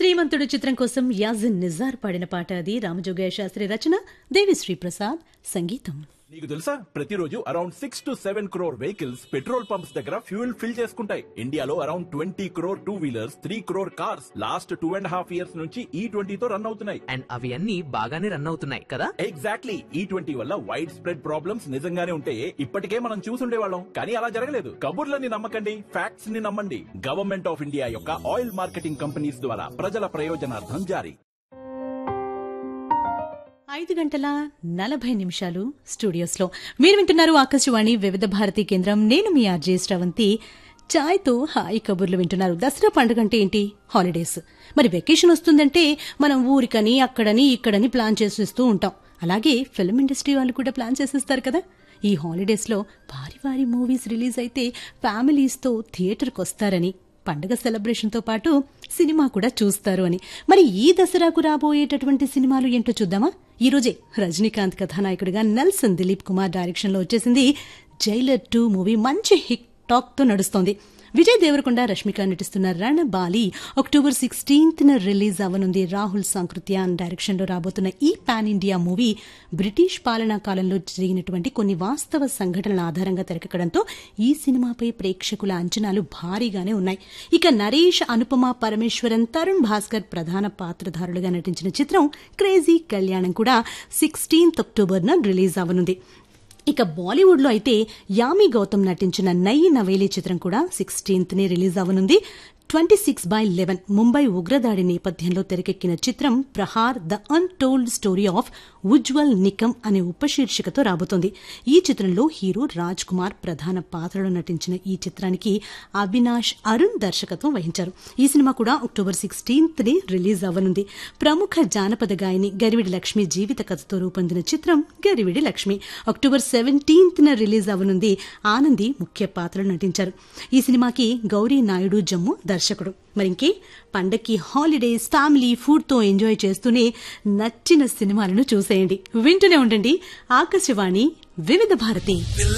శ్రీమంతుడు చిత్రం కోసం యాజిన్ నిజార్ పాడిన పాట అది రామజోగయ్య శాస్త్రి రచన దేవిశ్రీ ప్రసాద్ సంగీతం నీకు తెలుసా ప్రతిరోజు around six to seven crore vehicles petrol pumps దగ్గర ఫ్యూయల్ ఫిల్ చేసుకుంటాయి ఇండియాలో around twenty crore two wheelers three crore cars last two and half years నుంచి ఈ ట్వంటీతో రన్ అవుతున్నాయి అండ్ అవి అన్ని బాగానే రన్ అవుతున్నాయి కదా ఎగ్జాక్ట్లీ ఈ ట్వంటీ వల్ల వైడ్ స్ప్రెడ్ ప్రాబ్లమ్స్ నిజంగానే ఉంటే ఇప్పటికే మనం చూసుండేవాళ్ళం కానీ అలా జరగలేదు కబుర్లని నమ్మకండి ఫ్యాక్ట్స్ ని నమ్మండి గవర్నమెంట్ ఆఫ్ ఇండియా యొక్క ఆయిల్ మార్కెటింగ్ కంపెనీస్ ద్వారా ప్రజల ప్రయోజనార్థం జారీ ఐదు గంటల నలభై నిమిషాలు స్టూడియోస్లో మీరు వింటున్నారు ఆకాశవాణి వివిధ భారతి కేంద్రం నేను మీ ఆర్జే శ్రవంతి చాయ్తో హాయి కబుర్లు వింటున్నారు దసరా పండుగ అంటే ఏంటి హాలిడేస్ మరి వెకేషన్ వస్తుందంటే మనం ఊరికని అక్కడని ఇక్కడని ప్లాన్ చేసేస్తూ ఉంటాం అలాగే ఫిల్మ్ ఇండస్ట్రీ వాళ్ళు కూడా ప్లాన్ చేసేస్తారు కదా ఈ హాలిడేస్లో భారీ భారీ మూవీస్ రిలీజ్ అయితే ఫ్యామిలీస్తో థియేటర్కి వస్తారని పండుగ సెలబ్రేషన్తో పాటు సినిమా కూడా చూస్తారు అని మరి ఈ దసరాకు రాబోయేటటువంటి సినిమాలు ఏంటో చూద్దామా ఈ రోజే రజనీకాంత్ కథానాయకుడిగా నెల్సన్ దిలీప్ కుమార్ డైరెక్షన్లో వచ్చేసింది జైలర్ టూ మూవీ మంచి హిట్ టాక్ తో నడుస్తోంది విజయ్ దేవరకొండ రష్మిక నటిస్తున్న రణబాలి అక్టోబర్ సిక్స్టీన్త్ న రిలీజ్ అవ్వనుంది రాహుల్ సాంకృత్యాన్ డైరెక్షన్ లో రాబోతున్న ఈ పాన్ ఇండియా మూవీ బ్రిటిష్ పాలనా కాలంలో జరిగినటువంటి కొన్ని వాస్తవ సంఘటనల ఆధారంగా తెరకెక్కడంతో ఈ సినిమాపై ప్రేక్షకుల అంచనాలు భారీగానే ఉన్నాయి ఇక నరేష్ అనుపమ పరమేశ్వరన్ తరుణ్ భాస్కర్ ప్రధాన పాత్రధారులుగా నటించిన చిత్రం క్రేజీ కళ్యాణం కూడా సిక్స్టీన్త్ అక్టోబర్ న రిలీజ్ అవ్వనుంది ఇక బాలీవుడ్ లో అయితే యామి గౌతమ్ నటించిన నయ్యి నవేలి చిత్రం కూడా సిక్స్టీన్త్ ని రిలీజ్ అవనుంది twenty six by eleven Mumbai ఉగ్రదాడి నేపథ్యంలో తెరకెక్కిన చిత్రం Prahaar the untold story of Ujjwal Nikam అనే ఉపశీర్షికతో రాబోతోంది ఈ చిత్రంలో హీరో రాజ్ కుమార్ ప్రధాన పాత్రలో నటించిన ఈ చిత్రానికి అవినాష్ అరుణ్ దర్శకత్వం వహించారు ఈ సినిమా కూడా అక్టోబర్ సిక్స్టీన్త్ ని రిలీజ్ అవ్వనుంది ప్రముఖ జానపద గాయని గరివిడి లక్ష్మి జీవిత కథతో రూపొందిన చిత్రం గరివిడి లక్ష్మి అక్టోబర్ సెవెంటీన్త్ న రిలీజ్ అవ్వనుంది ఆనంది ముఖ్య పాత్రలో నటించారు ఈ సినిమాకి గౌరీ నాయుడు జమ్ము దర్శకుడు మరింకే పండక్కి హాలిడేస్ ఫ్యామిలీ ఫుడ్ తో ఎంజాయ్ చేస్తూనే నచ్చిన సినిమాలను చూసేయండి వింటూనే ఉండండి ఆకాశవాణి వివిధ భారతి